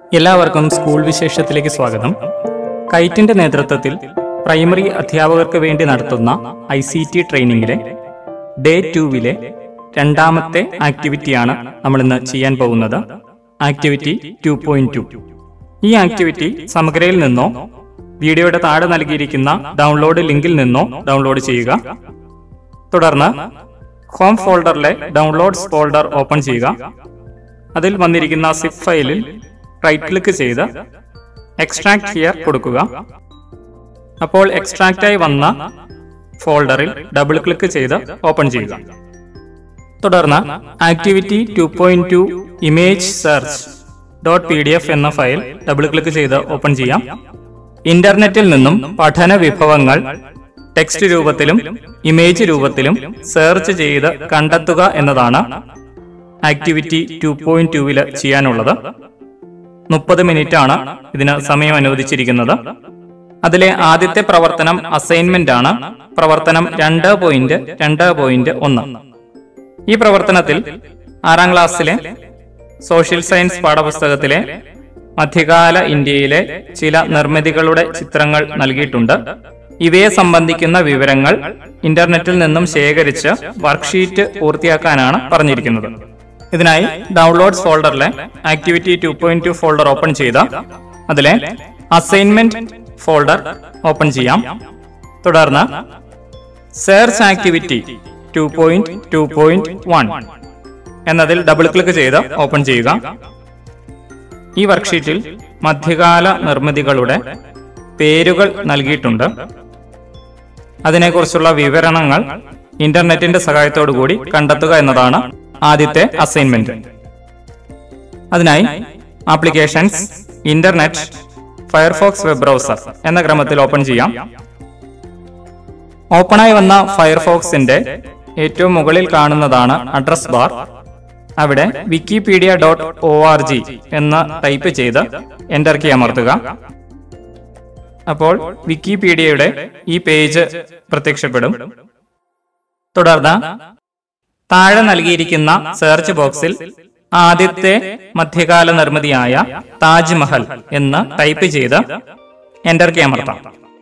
എല്ലാവർക്കും സ്കൂൾ വിശേഷത്തിലേക്ക് സ്വാഗതം കൈറ്റിന്റെ നേതൃത്വത്തിൽ പ്രൈമറി അധ്യാപകർക്ക് വേണ്ടി നടത്തുന്ന ഐ സി ടി ട്രെയിനിങ്ങിലെ ഡേ ടൂവിലെ രണ്ടാമത്തെ ആക്ടിവിറ്റിയാണ് നമ്മൾ ഇന്ന് ചെയ്യാൻ പോകുന്നത് ആക്ടിവിറ്റി ടു പോയിന്റ് ടു ഈ ആക്ടിവിറ്റി സമഗ്രയിൽ നിന്നോ വീഡിയോയുടെ താഴെ നൽകിയിരിക്കുന്ന ഡൗൺലോഡ് ലിങ്കിൽ നിന്നോ ഡൗൺലോഡ് ചെയ്യുക തുടർന്ന് ഹോം ഫോൾഡറിലെ ഡൗൺലോഡ്സ് ഫോൾഡർ ഓപ്പൺ ചെയ്യുക അതിൽ വന്നിരിക്കുന്ന സിപ്പ് ഫയലിൽ റൈറ്റ് ക്ലിക്ക് ചെയ്ത് എക്സ്ട്രാക്ട് ഹിയർ കൊടുക്കുക അപ്പോൾ എക്സ്ട്രാക്റ്റ് ആയി വന്ന ഫോൾഡറിൽ ഡബിൾ ക്ലിക്ക് ചെയ്ത് ഓപ്പൺ ചെയ്യുക തുടർന്ന് activity two point two image search dot P D F എന്ന ഫയൽ ഡബിൾ ക്ലിക്ക് ചെയ്ത് ഓപ്പൺ ചെയ്യാം ഇന്റർനെറ്റിൽ നിന്നും പഠന വിഭവങ്ങൾ ടെക്സ്റ്റ് രൂപത്തിലും ഇമേജ് രൂപത്തിലും സെർച്ച് ചെയ്ത് കണ്ടെത്തുക എന്നതാണ് ആക്ടിവിറ്റി ടു പോയിന്റ് ടൂവിൽ ചെയ്യാനുള്ളത് മുപ്പത് മിനിറ്റ് ആണ് ഇതിന് സമയം അനുവദിച്ചിരിക്കുന്നത് അതിലെ ആദ്യത്തെ പ്രവർത്തനം അസൈൻമെന്റ് ആണ് പ്രവർത്തനം രണ്ട് പോയിന്റ് രണ്ട് പോയിന്റ് ഒന്ന് ഈ പ്രവർത്തനത്തിൽ ആറാം ക്ലാസ്സിലെ സോഷ്യൽ സയൻസ് പാഠപുസ്തകത്തിലെ മധ്യകാല ഇന്ത്യയിലെ ചില നിർമ്മിതികളുടെ ചിത്രങ്ങൾ നൽകിയിട്ടുണ്ട് ഇവയെ സംബന്ധിക്കുന്ന വിവരങ്ങൾ ഇന്റർനെറ്റിൽ നിന്നും ശേഖരിച്ച് വർക്ക്ഷീറ്റ് പൂർത്തിയാക്കാനാണ് പറഞ്ഞിരിക്കുന്നത് ഇതിനായി ഡൗൺലോഡ്സ് ഫോൾഡറിലെ activity two point two folder open ചെയ്ത അതിലെ അസൈൻമെന്റ് ഫോൾഡർ ഓപ്പൺ ചെയ്യാം തുടർന്ന് search activity two point two point one എന്നതിൽ ഡബിൾ ക്ലിക്ക് ചെയ്ത് ഓപ്പൺ ചെയ്യുക ഈ വർക്ക്ഷീറ്റിൽ മധ്യകാല നിർമ്മിതികളുടെ പേരുകൾ നൽകിയിട്ടുണ്ട് അതിനെക്കുറിച്ചുള്ള വിവരണങ്ങൾ ഇന്റർനെറ്റിന്റെ സഹായത്തോടു കൂടി കണ്ടെത്തുക എന്നതാണ് ആദ്യത്തെ അസൈൻമെന്റ് അതിനായി applications internet Firefox web browser എന്ന ക്രമത്തിൽ ഓപ്പൺ ചെയ്യാം ഓപ്പണായി വന്ന ഫയർഫോക്സിന്റെ ഏറ്റവും മുകളിൽ കാണുന്നതാണ് അഡ്രസ് ബാർ അവിടെ Wikipedia dot O R G എന്ന് ടൈപ്പ് ചെയ്ത് എന്റർ കീ അമർത്തുക അപ്പോൾ വിക്കിപീഡിയയുടെ ഈ പേജ് പ്രത്യക്ഷപ്പെടും തുടർന്ന് താഴെ നൽകിയിരിക്കുന്ന സെർച്ച് ബോക്സിൽ ആദ്യത്തെ മധ്യകാല നിർമ്മിതിയായ താജ്മഹൽ എന്ന് ടൈപ്പ് ചെയ്ത് എന്റർ കീ അമർത്താം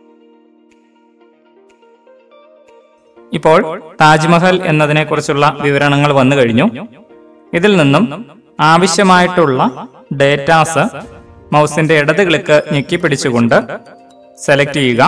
ഇപ്പോൾ താജ്മഹൽ എന്നതിനെ കുറിച്ചുള്ള വിവരണങ്ങൾ വന്നു കഴിഞ്ഞു ഇതിൽ നിന്നും ആവശ്യമായിട്ടുള്ള ഡേറ്റാസ് മൗസിന്റെ ഇടത് ക്ലിക്ക് ഞെക്കി പിടിച്ചുകൊണ്ട് സെലക്ട് ചെയ്യുക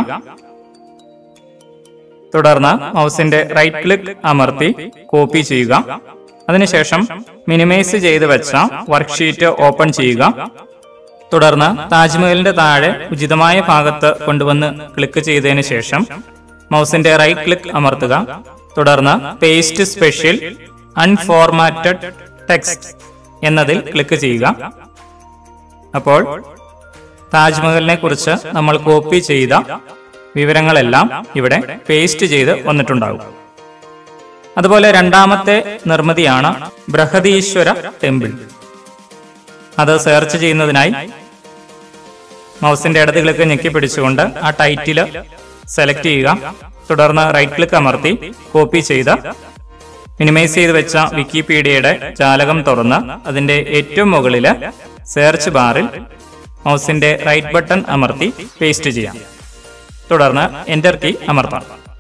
തുടർന്ന് മൗസിന്റെ റൈറ്റ് ക്ലിക്ക് അമർത്തി കോപ്പി ചെയ്യുക അതിനുശേഷം മിനിമൈസ് ചെയ്ത് വെച്ച വർക്ക്ഷീറ്റ് ഓപ്പൺ ചെയ്യുക തുടർന്ന് താജ്മഹലിന്റെ താഴെ ഉചിതമായ ഭാഗത്ത് കൊണ്ടുവന്ന് ക്ലിക്ക് ചെയ്തതിനു ശേഷം മൗസിന്റെ റൈറ്റ് ക്ലിക്ക് അമർത്തുക തുടർന്ന് പേസ്റ്റ് സ്പെഷ്യൽ അൺഫോർമാറ്റഡ് ടെക്സ്റ്റ് എന്നതിൽ ക്ലിക്ക് ചെയ്യുക അപ്പോൾ താജ്മഹലിനെ കുറിച്ച് നമ്മൾ കോപ്പി ചെയ്ത വിവരങ്ങളെല്ലാം ഇവിടെ പേസ്റ്റ് ചെയ്ത് വന്നിട്ടുണ്ടാകും അതുപോലെ രണ്ടാമത്തെ നിർമ്മിതിയാണ് ബൃഹദീശ്വര ടെമ്പിൾ അത് സെർച്ച് ചെയ്യുന്നതിനായി മൗസിന്റെ ഇടത് ക്ലിക്ക് ഞെക്കി പിടിച്ചുകൊണ്ട് ആ ടൈറ്റില് സെലക്ട് ചെയ്യുക തുടർന്ന് റൈറ്റ് ക്ലിക്ക് അമർത്തി കോപ്പി ചെയ്ത് മിനിമൈസ് ചെയ്ത് വെച്ച വിക്കിപീഡിയയുടെ ജാലകം തുറന്ന് അതിന്റെ ഏറ്റവും മുകളില് സെർച്ച് ബാറിൽ മൗസിന്റെ റൈറ്റ് ബട്ടൺ അമർത്തി പേസ്റ്റ് ചെയ്യാം തുടർന്ന് എന്റർ കീ അമർത്താം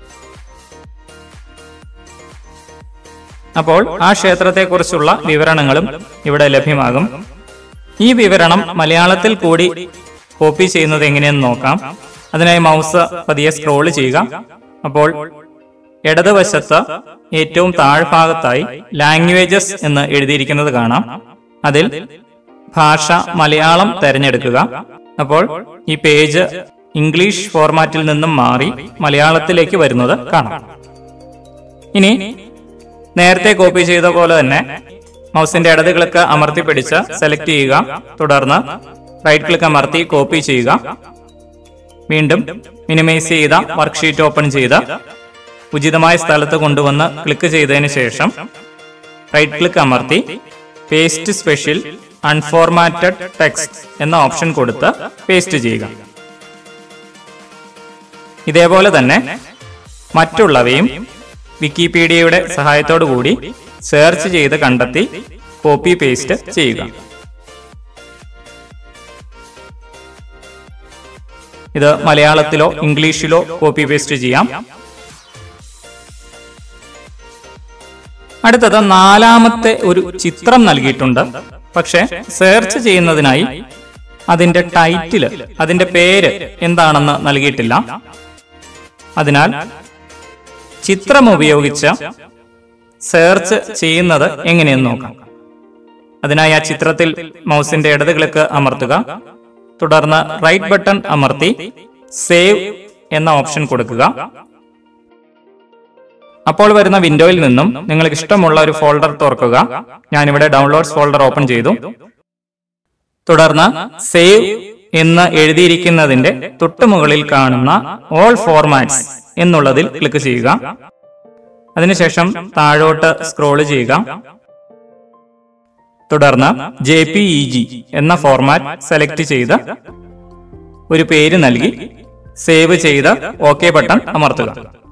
അപ്പോൾ ആ ക്ഷേത്രത്തെക്കുറിച്ചുള്ള വിവരണങ്ങളും ഇവിടെ ലഭ്യമാകും ഈ വിവരണം മലയാളത്തിൽ കൂടി കോപ്പി ചെയ്യുന്നത് എങ്ങനെയെന്ന് നോക്കാം അതിനായി മൗസ് പതിയെ സ്ക്രോൾ ചെയ്യുക അപ്പോൾ ഇടതുവശത്ത് ഏറ്റവും താഴ്ഭാഗത്തായി ലാംഗ്വേജസ് എന്ന് എഴുതിയിരിക്കുന്നത് കാണാം അതിൽ ഭാഷ മലയാളം തിരഞ്ഞെടുക്കുക അപ്പോൾ ഈ പേജ് ഇംഗ്ലീഷ് ഫോർമാറ്റിൽ നിന്നും മാറി മലയാളത്തിലേക്ക് വരുന്നത് കാണാം ഇനി നേരത്തെ കോപ്പി ചെയ്ത പോലെ തന്നെ മൗസിന്റെ ഇടത് ക്ലിക്ക് അമർത്തി പിടിച്ച് സെലക്ട് ചെയ്യുക തുടർന്ന് റൈറ്റ് ക്ലിക്ക് അമർത്തി കോപ്പി ചെയ്യുക വീണ്ടും മിനിമൈസ് ചെയ്ത വർക്ക്ഷീറ്റ് ഓപ്പൺ ചെയ്ത് ഉചിതമായ സ്ഥലത്ത് കൊണ്ടുവന്ന് ക്ലിക്ക് ചെയ്തതിന് ശേഷം റൈറ്റ് ക്ലിക്ക് അമർത്തി പേസ്റ്റ് സ്പെഷ്യൽ അൺഫോർമാറ്റഡ് ടെക്സ്റ്റ് എന്ന ഓപ്ഷൻ കൊടുത്ത് പേസ്റ്റ് ചെയ്യുക ഇതേപോലെ തന്നെ മറ്റുള്ളവയും വിക്കിപീഡിയയുടെ സഹായത്തോടു കൂടി സെർച്ച് ചെയ്ത് കണ്ടെത്തി കോപ്പി പേസ്റ്റ് ചെയ്യുക ഇത് മലയാളത്തിലോ ഇംഗ്ലീഷിലോ കോപ്പി പേസ്റ്റ് ചെയ്യാം അടുത്തത് നാലാമത്തെ ഒരു ചിത്രം നൽകിയിട്ടുണ്ട് പക്ഷെ സെർച്ച് ചെയ്യുന്നതിനായി അതിന്റെ ടൈറ്റില് അതിന്റെ പേര് എന്താണെന്ന് നൽകിയിട്ടില്ല അതിനാൽ ചിത്രം ഉപയോഗിച്ച് സെർച്ച് ചെയ്യുന്നത് എങ്ങനെയെന്ന് നോക്കാം അതിനായി ആ ചിത്രത്തിൽ മൗസിന്റെ ഇടത് ക്ലിക്ക് അമർത്തുക തുടർന്ന് റൈറ്റ് ബട്ടൺ അമർത്തി സേവ് എന്ന ഓപ്ഷൻ കൊടുക്കുക അപ്പോൾ വരുന്ന വിൻഡോയിൽ നിന്നും നിങ്ങൾക്ക് ഇഷ്ടമുള്ള ഒരു ഫോൾഡർ തുറക്കുക ഞാനിവിടെ ഡൗൺലോഡ്സ് ഫോൾഡർ ഓപ്പൺ ചെയ്തു തുടർന്ന് സേവ് എന്ന് എഴുതിയിരിക്കുന്നതിന്റെ തൊട്ടുമുകളിൽ കാണുന്ന ഓൾ ഫോർമാറ്റ്സ് എന്നുള്ളതിൽ ക്ലിക്ക് ചെയ്യുക അതിനുശേഷം താഴോട്ട് സ്ക്രോൾ ചെയ്യുക തുടർന്ന് ജെ പി ഇ ജി എന്ന ഫോർമാറ്റ് സെലക്ട് ചെയ്ത് ഒരു പേര് നൽകി സേവ് ചെയ്ത് ഓക്കെ ബട്ടൺ അമർത്തുക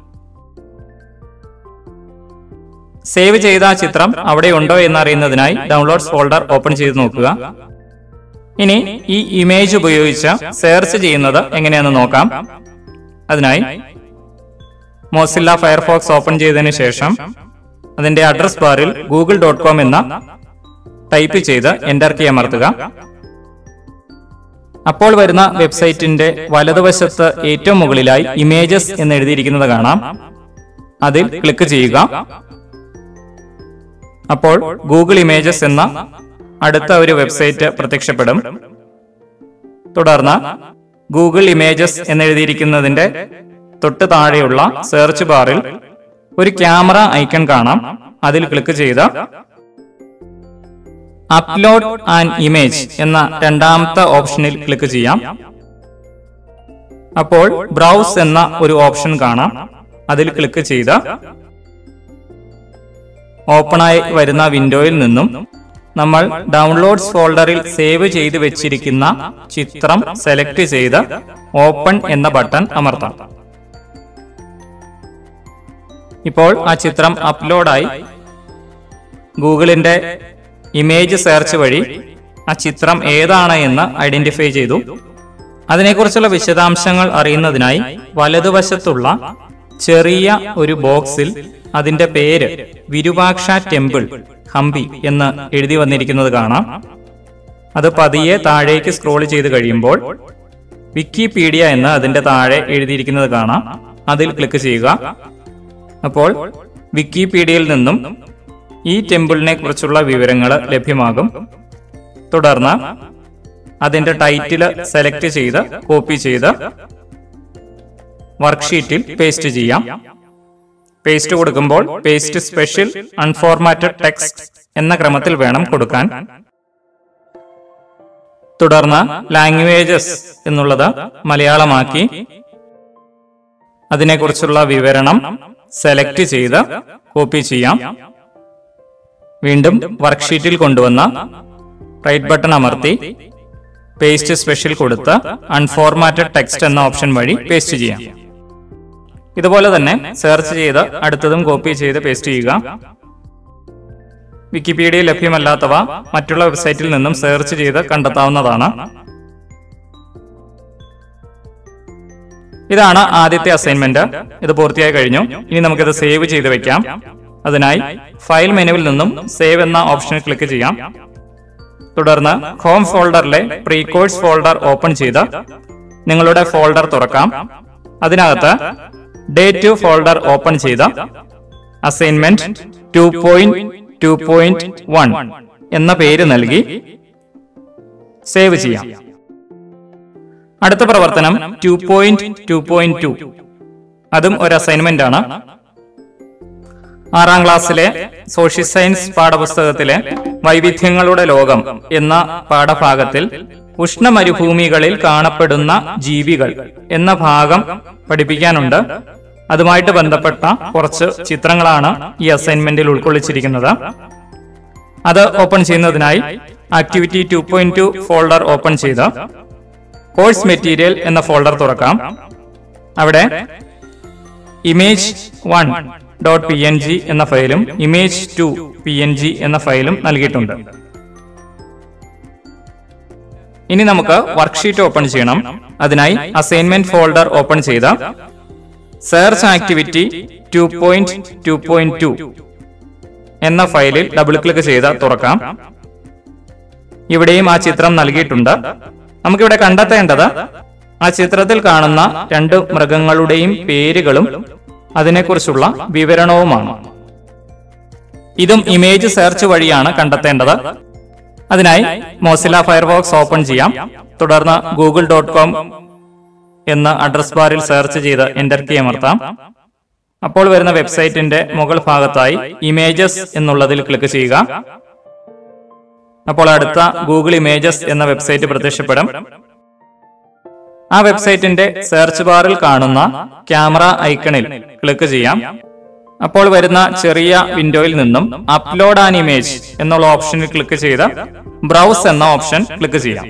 സേവ് ചെയ്ത ആ ചിത്രം അവിടെ ഉണ്ടോ എന്നറിയുന്നതിനായി ഡൗൺലോഡ്സ് ഫോൾഡർ ഓപ്പൺ ചെയ്ത് നോക്കുക ഇനി ഈ ഇമേജ് ഉപയോഗിച്ച് സെർച്ച് ചെയ്യുന്നത് എങ്ങനെയാണെന്ന് നോക്കാം അതിനായി മോസില്ല ഫയർഫോക്സ് ഓപ്പൺ ചെയ്തതിനു ശേഷം അതിന്റെ അഡ്രസ് ബാറിൽ ഗൂഗിൾ ഡോട്ട് കോം എന്ന ടൈപ്പ് ചെയ്ത് എന്റർ കീ അമർത്തുക അപ്പോൾ വരുന്ന വെബ്സൈറ്റിന്റെ വലതുവശത്ത് ഏറ്റവും മുകളിലായി ഇമേജസ് എന്ന് എഴുതിയിരിക്കുന്നത് കാണാം അതിൽ ക്ലിക്ക് ചെയ്യുക അപ്പോൾ ഗൂഗിൾ ഇമേജസ് എന്ന അടുത്ത ഒരു വെബ്സൈറ്റ് പ്രത്യക്ഷപ്പെടും തുടർന്ന് ഗൂഗിൾ ഇമേജസ് എന്നെഴുതിയിരിക്കുന്നതിന്റെ തൊട്ട് താഴെയുള്ള സെർച്ച് ബാറിൽ ഒരു ക്യാമറ ഐക്കൺ കാണാം അതിൽ ക്ലിക്ക് ചെയ്ത് അപ്ലോഡ് ആൻഡ് ഇമേജ് എന്ന രണ്ടാമത്തെ ഓപ്ഷനിൽ ക്ലിക്ക് ചെയ്യാം അപ്പോൾ ബ്രൗസ് എന്ന ഒരു ഓപ്ഷൻ കാണാം അതിൽ ക്ലിക്ക് ചെയ്ത് ഓപ്പണായി വരുന്ന വിൻഡോയിൽ നിന്നും നമ്മൾ ഡൗൺലോഡ്സ് ഫോൾഡറിൽ സേവ് ചെയ്ത് വെച്ചിരിക്കുന്ന ചിത്രം സെലക്ട് ചെയ്ത് ഓപ്പൺ എന്ന ബട്ടൺ അമർത്താം ഇപ്പോൾ ആ ചിത്രം അപ്ലോഡായി ഗൂഗിളിന്റെ ഇമേജ് സെർച്ച് വഴി ആ ചിത്രം ഏതാണ് എന്ന് ഐഡന്റിഫൈ ചെയ്തു അതിനെക്കുറിച്ചുള്ള വിശദാംശങ്ങൾ അറിയുന്നതിനായി വലതുവശത്തുള്ള ചെറിയ ഒരു ബോക്സിൽ അതിന്റെ പേര് വിരുപാക്ഷ ടെമ്പിൾ ഹംപി എന്ന് എഴുതി വന്നിരിക്കുന്നത് കാണാം അത് പതിയെ താഴേക്ക് സ്ക്രോൾ ചെയ്ത് കഴിയുമ്പോൾ വിക്കിപീഡിയ എന്ന് അതിന്റെ താഴെ എഴുതിയിരിക്കുന്നത് കാണാം അതിൽ ക്ലിക്ക് ചെയ്യുക അപ്പോൾ വിക്കിപീഡിയയിൽ നിന്നും ഈ ടെമ്പിളിനെ കുറിച്ചുള്ള വിവരങ്ങൾ ലഭ്യമാകും തുടർന്ന് അതിന്റെ ടൈറ്റിൽ സെലക്ട് ചെയ്ത് കോപ്പി ചെയ്ത് വർക്ക്ഷീറ്റിൽ പേസ്റ്റ് ചെയ്യാം പേസ്റ്റ് കൊടുക്കുമ്പോൾ പേസ്റ്റ് സ്പെഷ്യൽ അൺഫോർമാറ്റഡ് ടെക്സ്റ്റ് എന്ന ക്രമത്തിൽ വേണം കൊടുക്കാൻ തുടർന്ന് ലാംഗ്വേജസ് എന്നുള്ളത് മലയാളമാക്കി അതിനെക്കുറിച്ചുള്ള വിവരണം സെലക്ട് ചെയ്ത് കോപ്പി ചെയ്യാം വീണ്ടും വർക്ക്ഷീറ്റിൽ കൊണ്ടുവന്ന റൈറ്റ് ബട്ടൺ അമർത്തി പേസ്റ്റ് സ്പെഷ്യൽ കൊടുത്ത് അൺഫോർമാറ്റഡ് ടെക്സ്റ്റ് എന്ന ഓപ്ഷൻ വഴി പേസ്റ്റ് ചെയ്യാം ഇതുപോലെ തന്നെ സെർച്ച് ചെയ്ത് അടുത്തതും കോപ്പി ചെയ്ത് പേസ്റ്റ് ചെയ്യുക വിക്കിപീഡിയ ലഭ്യമല്ലാത്തവ മറ്റുള്ള വെബ്സൈറ്റിൽ നിന്നും സെർച്ച് ചെയ്ത് കണ്ടെത്താവുന്നതാണ് ഇതാണ് ആദ്യത്തെ അസൈൻമെന്റ് ഇത് പൂർത്തിയായി കഴിഞ്ഞു ഇനി നമുക്കിത് സേവ് ചെയ്ത് വെക്കാം അതിനായി ഫയൽ മെനുവിൽ നിന്നും സേവ് എന്ന ഓപ്ഷനിൽ ക്ലിക്ക് ചെയ്യാം തുടർന്ന് ഹോം ഫോൾഡറിലെ പ്രീ കോഴ്സ് ഫോൾഡർ ഓപ്പൺ ചെയ്ത് നിങ്ങളുടെ ഫോൾഡർ തുറക്കാം അതിനകത്ത് ഡേ ടു ഫോൾഡർ ഓപ്പൺ ചെയ്ത് assignment two point two point one എന്ന പേര് നൽകി സേവ് ചെയ്യാം അടുത്ത പ്രവർത്തനം two point two point two അതും ഒരു അസൈൻമെന്റ് ആണ് ആറാം ക്ലാസ്സിലെ സോഷ്യൽ സയൻസ് പാഠപുസ്തകത്തിലെ വൈവിധ്യങ്ങളുടെ ലോകം എന്ന പാഠഭാഗത്തിൽ ഉഷ്ണമരുഭൂമികളിൽ കാണപ്പെടുന്ന ജീവികൾ എന്ന ഭാഗം പഠിപ്പിക്കാനുണ്ട് അതുമായിട്ട് ബന്ധപ്പെട്ട കുറച്ച് ചിത്രങ്ങളാണ് ഈ അസൈൻമെന്റിൽ ഉൾക്കൊള്ളിച്ചിരിക്കുന്നത് അത് ഓപ്പൺ ചെയ്യുന്നതിനായി activity two point two folder open ചെയ്ത് കോഴ്സ് മെറ്റീരിയൽ എന്ന ഫോൾഡർ തുറക്കാം അവിടെ image one dot P N G എന്ന ഫയലും image two P N G എന്ന ഫയലും നൽകിയിട്ടുണ്ട് ഇനി നമുക്ക് വർക്ക്ഷീറ്റ് ഓപ്പൺ ചെയ്യണം അതിനായി അസൈൻമെന്റ് ഫോൾഡർ ഓപ്പൺ ചെയ്ത search activity two point two point two എന്ന ഫയലിൽ ഡബിൾ ക്ലിക്ക് ചെയ്ത് തുറക്കാം ഇവിടെയും ആ ചിത്രം നൽകിയിട്ടുണ്ട് നമുക്കിവിടെ കണ്ടെത്തേണ്ടത് ആ ചിത്രത്തിൽ കാണുന്ന രണ്ട് മൃഗങ്ങളുടെയും പേരുകളും അതിനെക്കുറിച്ചുള്ള വിവരണവുമാണ് ഇതും ഇമേജ് സെർച്ച് വഴിയാണ് കണ്ടെത്തേണ്ടത് അതിനായി മോസില ഫയർഫോക്സ് ഓപ്പൺ ചെയ്യാം തുടർന്ന് ഗൂഗിൾ ഡോട്ട് കോം എന്ന അഡ്രസ് ബാറിൽ സെർച്ച് ചെയ്ത് എന്റർ കീ അമർത്താം അപ്പോൾ വരുന്ന വെബ്സൈറ്റിന്റെ മുകൾ ഭാഗത്തായി ഇമേജസ് എന്നുള്ളതിൽ ക്ലിക്ക് ചെയ്യുക അപ്പോൾ അടുത്ത ഗൂഗിൾ ഇമേജസ് എന്ന വെബ്സൈറ്റ് പ്രത്യക്ഷപ്പെടും ആ വെബ്സൈറ്റിന്റെ സെർച്ച് ബാറിൽ കാണുന്ന ക്യാമറ ഐക്കണിൽ ക്ലിക്ക് ചെയ്യാം അപ്പോൾ വരുന്ന ചെറിയ വിൻഡോയിൽ നിന്നും അപ്ലോഡ് ആൻ ഇമേജ് എന്നുള്ള ഓപ്ഷനിൽ ക്ലിക്ക് ചെയ്ത് ബ്രൗസ് എന്ന ഓപ്ഷൻ ക്ലിക്ക് ചെയ്യാം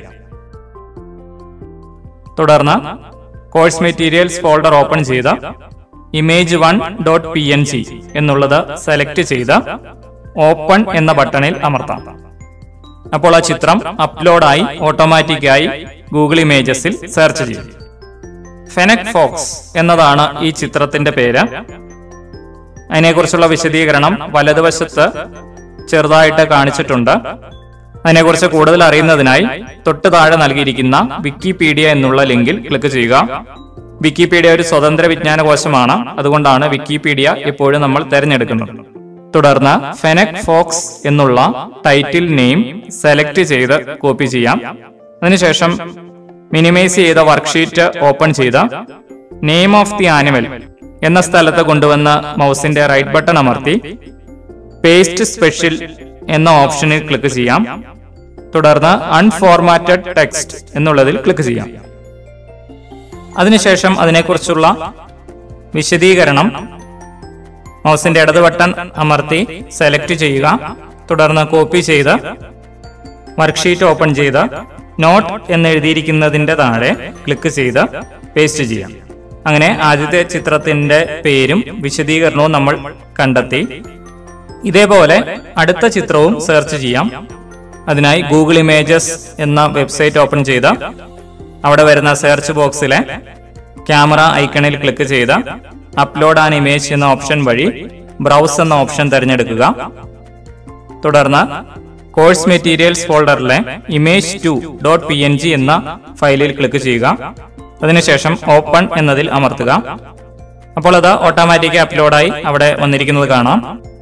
തുടർന്ന് കോഴ്സ് മെറ്റീരിയൽസ് ഫോൾഡർ ഓപ്പൺ ചെയ്ത് image one dot P N G എന്നുള്ളത് സെലക്ട് ചെയ്ത് ഓപ്പൺ എന്ന ബട്ടണിൽ അമർത്താം അപ്പോൾ ആ ചിത്രം അപ്ലോഡായി ഓട്ടോമാറ്റിക്കായി ഗൂഗിൾ ഇമേജസിൽ സെർച്ച് ചെയ്യും ഫെനക് ഫോക്സ് എന്നതാണ് ഈ ചിത്രത്തിന്റെ പേര് അതിനെക്കുറിച്ചുള്ള വിശദീകരണം വലതുവശത്ത് ചെറുതായിട്ട് കാണിച്ചിട്ടുണ്ട് അതിനെക്കുറിച്ച് കൂടുതൽ അറിയുന്നതിനായി തൊട്ട് താഴെ നൽകിയിരിക്കുന്ന വിക്കിപീഡിയ എന്നുള്ള ലിങ്കിൽ ക്ലിക്ക് ചെയ്യുക വിക്കിപീഡിയ ഒരു സ്വതന്ത്ര വിജ്ഞാന കോശമാണ് അതുകൊണ്ടാണ് വിക്കിപീഡിയ എപ്പോഴും നമ്മൾ തിരഞ്ഞെടുക്കുന്നത് തുടർന്ന് ഫെനക് ഫോക്സ് എന്നുള്ള ടൈറ്റിൽ നെയിം സെലക്ട് ചെയ്ത് കോപ്പി ചെയ്യാം അതിനുശേഷം മിനിമൈസ് ചെയ്ത വർക്ക്ഷീറ്റ് ഓപ്പൺ ചെയ്ത് നെയിം ഓഫ് ദി ആനിമൽ എന്ന സ്ഥലത്ത് കൊണ്ടുവന്ന് മൗസിന്റെ റൈറ്റ് ബട്ടൺ അമർത്തി പേസ്റ്റ് സ്പെഷ്യൽ എന്ന ഓപ്ഷനിൽ ക്ലിക്ക് ചെയ്യാം തുടർന്ന് അൺഫോർമാറ്റഡ് ടെക്സ്റ്റ് എന്നുള്ളതിൽ ക്ലിക്ക് ചെയ്യാം അതിനുശേഷം അതിനെക്കുറിച്ചുള്ള വിശദീകരണം മൗസിന്റെ ഇടത് ബട്ടൺ അമർത്തി സെലക്ട് ചെയ്യുക തുടർന്ന് കോപ്പി ചെയ്ത് വർക്ക്ഷീറ്റ് ഓപ്പൺ ചെയ്ത് നോട്ട് എന്ന് എഴുതിയിരിക്കുന്നതിന്റെ താഴെ ക്ലിക്ക് ചെയ്ത് പേസ്റ്റ് ചെയ്യാം അങ്ങനെ ആദ്യത്തെ ചിത്രത്തിന്റെ പേരും വിശദീകരണവും നമ്മൾ കണ്ടെത്തി ഇതേപോലെ അടുത്ത ചിത്രവും സെർച്ച് ചെയ്യാം അതിനായി ഗൂഗിൾ ഇമേജസ് എന്ന വെബ്സൈറ്റ് ഓപ്പൺ ചെയ്ത് അവിടെ വരുന്ന സെർച്ച് ബോക്സിലെ ക്യാമറ ഐക്കണിൽ ക്ലിക്ക് ചെയ്ത് അപ്ലോഡ് ആൻ ഇമേജ് എന്ന ഓപ്ഷൻ വഴി ബ്രൗസ് എന്ന ഓപ്ഷൻ തിരഞ്ഞെടുക്കുക തുടർന്ന് കോഴ്സ് മെറ്റീരിയൽസ് ഫോൾഡറിലെ image two dot P N G എന്ന ഫയലിൽ ക്ലിക്ക് ചെയ്യുക അതിനുശേഷം ഓപ്പൺ എന്നതിൽ അമർത്തുക അപ്പോൾ അത് ഓട്ടോമാറ്റിക് അപ്ലോഡായി അവിടെ വന്നിരിക്കുന്നത് കാണാം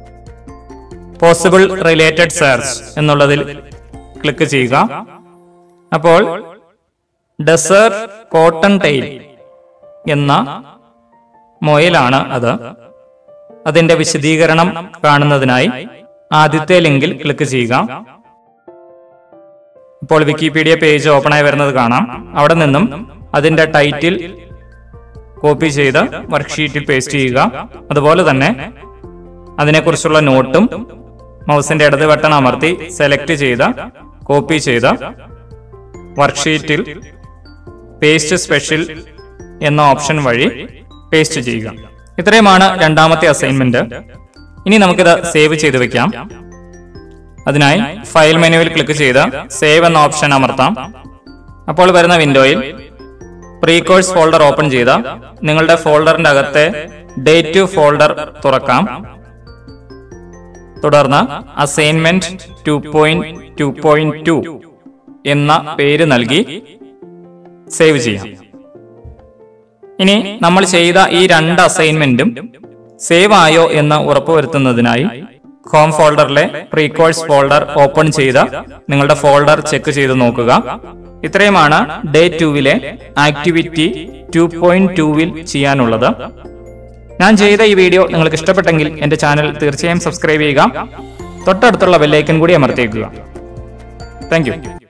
പോസിബിൾ റിലേറ്റഡ് സെർച്ച് എന്നുള്ളതിൽ ക്ലിക്ക് ചെയ്യുക അപ്പോൾ ഡെസേർട്ട് കോട്ടൺ ടൈൽ എന്ന മൊയിലാണ് അത് അതിന്റെ വിശദീകരണം കാണുന്നതിനായി ആദ്യത്തെ ലിങ്കിൽ ക്ലിക്ക് ചെയ്യുക ഇപ്പോൾ വിക്കിപീഡിയ പേജ് ഓപ്പൺ ആയി വരുന്നത് കാണാം അവിടെ നിന്നും അതിന്റെ ടൈറ്റിൽ കോപ്പി ചെയ്ത് വർക്ക്ഷീറ്റിൽ പേസ്റ്റ് ചെയ്യുക അതുപോലെ തന്നെ അതിനെക്കുറിച്ചുള്ള നോട്ടും മൗസിന്റെ ഇടത് ബട്ടൺ അമർത്തി സെലക്ട് ചെയ്ത് കോപ്പി ചെയ്ത് വർക്ക്ഷീറ്റിൽ പേസ്റ്റ് സ്പെഷ്യൽ എന്ന ഓപ്ഷൻ വഴി പേസ്റ്റ് ചെയ്യുക ഇത്രയുമാണ് രണ്ടാമത്തെ അസൈൻമെന്റ് ഇനി നമുക്കിത് സേവ് ചെയ്ത് വെക്കാം അതിനായി ഫയൽ മെനുവിൽ ക്ലിക്ക് ചെയ്ത് സേവ് എന്ന ഓപ്ഷൻ അമർത്താം അപ്പോൾ വരുന്ന വിൻഡോയിൽ പ്രീ കോഴ്സ് ഫോൾഡർ ഓപ്പൺ ചെയ്ത് നിങ്ങളുടെ ഫോൾഡറിന്റെ അകത്തെ ഡേറ്റ് ഫോൾഡർ തുറക്കാം തുടർന്ന് assignment two point two point two എന്ന പേര് നൽകി സേവ് ചെയ്യാം ഇനി നമ്മൾ ചെയ്ത ഈ രണ്ട് അസൈൻമെന്റും സേവ് ആയോ എന്ന് ഉറപ്പുവരുത്തുന്നതിനായി ഹോം ഫോൾഡറിലെ പ്രീ കോഴ്സ് ഫോൾഡർ ഓപ്പൺ ചെയ്ത് നിങ്ങളുടെ ഫോൾഡർ ചെക്ക് ചെയ്ത് നോക്കുക ഇത്രയുമാണ് ഡേ ടുവിലെ ആക്ടിവിറ്റി ടു പോയിന്റ് ടുവിൽ ചെയ്യാനുള്ളത് ഞാൻ ചെയ്ത ഈ വീഡിയോ നിങ്ങൾക്ക് ഇഷ്ടപ്പെട്ടെങ്കിൽ എന്റെ ചാനൽ തീർച്ചയായും സബ്സ്ക്രൈബ് ചെയ്യുക തൊട്ടടുത്തുള്ള ബെല്ലൈക്കൻ കൂടി അമർത്തിയേക്കുക താങ്ക് യു